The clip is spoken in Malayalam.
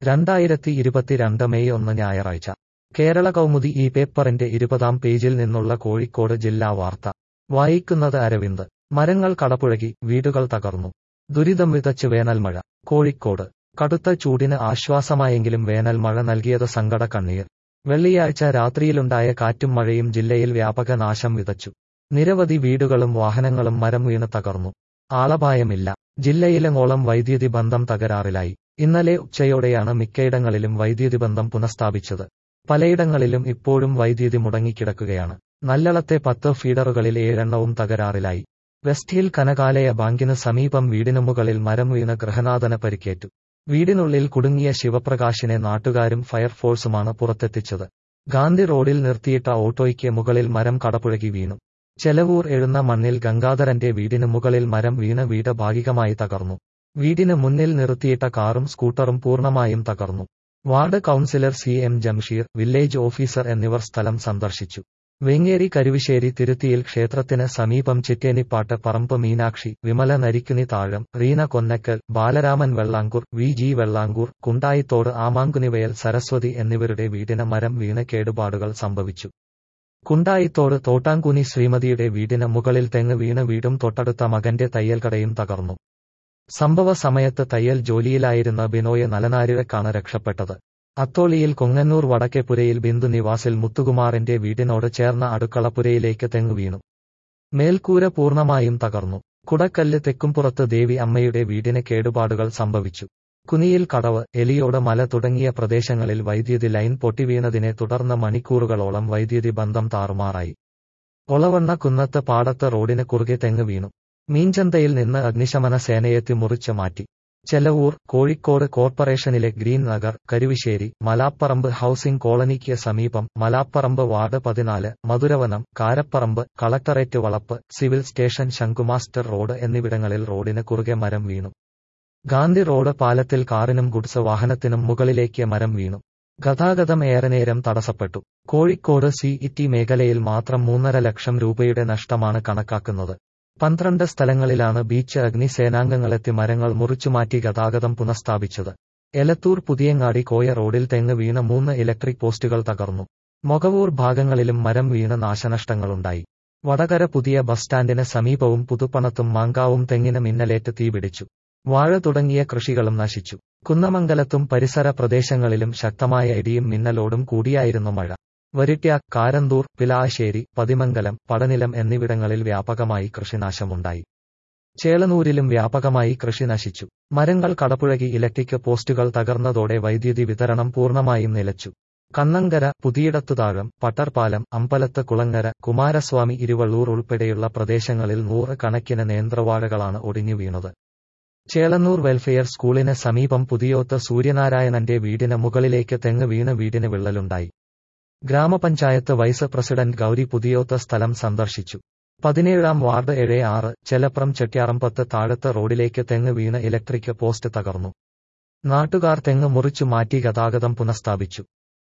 രണ്ടായിരത്തി ഇരുപത്തിരണ്ട് മെയ് ഒന്ന് ഞായറാഴ്ച കേരള കൗമുദി ഈ പേപ്പറിന്റെ ഇരുപതാം പേജിൽ നിന്നുള്ള കോഴിക്കോട് ജില്ലാ വാർത്ത വായിക്കുന്നത് അരവിന്ദ് മരങ്ങൾ കടപുഴകി വീടുകൾ തകർന്നു ദുരിതം വിതച്ച് വേനൽമഴ കോഴിക്കോട് കടുത്ത ചൂടിന് ആശ്വാസമായെങ്കിലും വേനൽമഴ നൽകിയത് സങ്കട കണ്ണീർ വെള്ളിയാഴ്ച രാത്രിയിലുണ്ടായ കാറ്റും മഴയും ജില്ലയിൽ വ്യാപക നാശം വിതച്ചു നിരവധി വീടുകളും വാഹനങ്ങളും മരം വീണ് തകർന്നു ആളപായമില്ല ജില്ലയിലെങ്ങോളം വൈദ്യുതി ബന്ധം തകരാറിലായി ഇന്നലെ ഉച്ചയോടെയാണ് മിക്കയിടങ്ങളിലും വൈദ്യുതി ബന്ധം പുനഃസ്ഥാപിച്ചത് പലയിടങ്ങളിലും ഇപ്പോഴും വൈദ്യുതി മുടങ്ങിക്കിടക്കുകയാണ് നല്ലളത്തെ പത്ത് ഫീഡറുകളിൽ ഏഴെണ്ണവും തകരാറിലായി വെസ്റ്റ് ഹിൽ കനകാലയ ബാങ്കിന് സമീപം വീടിനു മുകളിൽ മരം വീണ് ഗൃഹനാഥന് പരിക്കേറ്റു വീടിനുള്ളിൽ കുടുങ്ങിയ ശിവപ്രകാശിനെ നാട്ടുകാരും ഫയർഫോഴ്സുമാണ് പുറത്തെത്തിച്ചത് ഗാന്ധി റോഡിൽ നിർത്തിയിട്ട ഓട്ടോയ്ക്ക് മുകളിൽ മരം കടപുഴകി വീണു ചെലവൂർ എഴുന്ന മണ്ണിൽ ഗംഗാധരന്റെ വീടിന് മുകളിൽ മരം വീണ് വീട് ഭാഗികമായി തകർന്നു വീടിന് മുന്നിൽ നിർത്തിയിട്ട കാറും സ്കൂട്ടറും പൂർണ്ണമായും തകർന്നു ward councillor C M Jamsheer village officer എന്നിവർ സ്ഥലം സന്ദർശിച്ചു വെങ്ങേരി കരുവിശ്ശേരി തിരുത്തിയിൽ ക്ഷേത്രത്തിന് സമീപം ചിറ്റേനിപ്പാട്ട് പറമ്പ് മീനാക്ഷി വിമല നരിക്കുനി താഴം റീന കൊന്നക്കൽ ബാലരാമൻ വെള്ളാങ്കൂർ വി ജി വെള്ളാങ്കൂർ കുണ്ടായിത്തോട് ആമാങ്കുനിവയൽ സരസ്വതി എന്നിവരുടെ വീടിന് മരം വീണ് കേടുപാടുകൾ സംഭവിച്ചു കുണ്ടായിത്തോട് തോട്ടാങ്കുനി ശ്രീമതിയുടെ വീടിന് മുകളിൽ തെങ്ങ് വീണ് വീടും തൊട്ടടുത്ത മകന്റെ തയ്യൽക്കടയും തകർന്നു സംഭവ സമയത്ത് തയ്യൽ ജോലിയിലായിരുന്ന ബിനോയ് നലനാരിഴക്കാണ് രക്ഷപ്പെട്ടത് അത്തോളിയിൽ കൊങ്ങന്നൂർ വടക്കേപ്പുരയിൽ ബിന്ദു നിവാസിൽ മുത്തുകുമാറിന്റെ വീടിനോട് ചേർന്ന അടുക്കളപ്പുരയിലേക്ക് തെങ്ങ് വീണു മേൽക്കൂര പൂർണ്ണമായും തകർന്നു കുടക്കല്ല് തെക്കുംപുറത്ത് ദേവി അമ്മയുടെ വീടിന് കേടുപാടുകൾ സംഭവിച്ചു കുനിയിൽ കടവ് എലിയോട് മല തുടങ്ങിയ പ്രദേശങ്ങളിൽ വൈദ്യുതി ലൈൻ പൊട്ടിവീണതിനെ തുടർന്ന് മണിക്കൂറുകളോളം വൈദ്യുതി ബന്ധം താറുമാറായി ഒളവണ്ണ കുന്നത്ത് പാടത്ത് റോഡിന് കുറുകെ തെങ്ങ് വീണു മീൻചന്തയിൽ നിന്ന് അഗ്നിശമന സേനയെത്തി മുറിച്ച് മാറ്റി ചെലവൂർ കോഴിക്കോട് കോർപ്പറേഷനിലെ ഗ്രീൻ നഗർ കരുവിശ്ശേരി മലാപ്പറമ്പ് ഹൌസിംഗ് കോളനിക്ക് സമീപം മലാപ്പറമ്പ് വാർഡ് പതിനാല് മധുരവനം കാരപ്പറമ്പ് കളക്ടറേറ്റ് വളപ്പ് സിവിൽ സ്റ്റേഷൻ ശംഖുമാസ്റ്റർ റോഡ് എന്നിവിടങ്ങളിൽ റോഡിന് കുറുകെ മരം വീണു ഗാന്ധി റോഡ് പാലത്തിൽ കാറിനും ഗുഡ്സ് വാഹനത്തിനും മുകളിലേക്ക് മരം വീണു ഗതാഗതം ഏറെ നേരം തടസ്സപ്പെട്ടു കോഴിക്കോട് സി ഇറ്റി മേഖലയിൽ മാത്രം മൂന്നര ലക്ഷം രൂപയുടെ നഷ്ടമാണ് കണക്കാക്കുന്നത് പന്ത്രണ്ട് സ്ഥലങ്ങളിലാണ് ബീച്ച് അഗ്നി സേനാംഗങ്ങളെത്തി മരങ്ങൾ മുറിച്ചുമാറ്റി ഗതാഗതം പുനഃസ്ഥാപിച്ചത് എലത്തൂർ പുതിയങ്ങാടി കോയ റോഡിൽ തെങ്ങ് വീണ മൂന്ന് ഇലക്ട്രിക് പോസ്റ്റുകൾ തകർന്നു മൊകവൂർ ഭാഗങ്ങളിലും മരം വീണ് നാശനഷ്ടങ്ങളുണ്ടായി വടകര പുതിയ ബസ് സ്റ്റാൻഡിന് സമീപവും പുതുപ്പണത്തും മാങ്കാവും തെങ്ങിന് മിന്നലേറ്റ് തീപിടിച്ചു വാഴ തുടങ്ങിയ കൃഷികളും നശിച്ചു കുന്നമംഗലത്തും പരിസര പ്രദേശങ്ങളിലും ശക്തമായ ഇടിയും മിന്നലോടും കൂടിയായിരുന്നു മഴ വരിട്യ കാരന്തൂർ പിലാശ്ശേരി പതിമംഗലം പടനിലം എന്നിവിടങ്ങളിൽ വ്യാപകമായി കൃഷിനാശമുണ്ടായി ചേളനൂരിലും വ്യാപകമായി കൃഷി നശിച്ചു മരങ്ങൾ കടപുഴകി ഇലക്ട്രിക് പോസ്റ്റുകൾ തകർന്നതോടെ വൈദ്യുതി വിതരണം പൂർണ്ണമായും നിലച്ചു കണ്ണങ്കര പുതിയിടത്തുതാഴം പട്ടർപാലം അമ്പലത്ത് കുളങ്ങര കുമാരസ്വാമി ഇരുവള്ളൂർ ഉൾപ്പെടെയുള്ള പ്രദേശങ്ങളിൽ നൂറ് കണക്കിന് നേന്ത്രവാഴകളാണ് ഒടിഞ്ഞു വീണത് ചേളന്നൂർ വെൽഫെയർ സ്കൂളിന് സമീപം പുതിയോത്ത് സൂര്യനാരായണന്റെ വീടിന് മുകളിലേക്ക് തെങ്ങ് വീണ് വീടിന് വിള്ളലുണ്ടായി ഗ്രാമപഞ്ചായത്ത് വൈസ് പ്രസിഡന്റ് ഗൌരി പുതിയോത്ത് സ്ഥലം സന്ദർശിച്ചു പതിനേഴാം വാർഡ് ഏഴ് ആറ് ചെലപ്രം ചെട്ടിയാറമ്പത്ത് താഴത്ത് റോഡിലേക്ക് തെങ്ങ് വീണ് ഇലക്ട്രിക് പോസ്റ്റ് തകർന്നു നാട്ടുകാർ തെങ്ങ് മുറിച്ചു മാറ്റി ഗതാഗതം പുനഃസ്ഥാപിച്ചു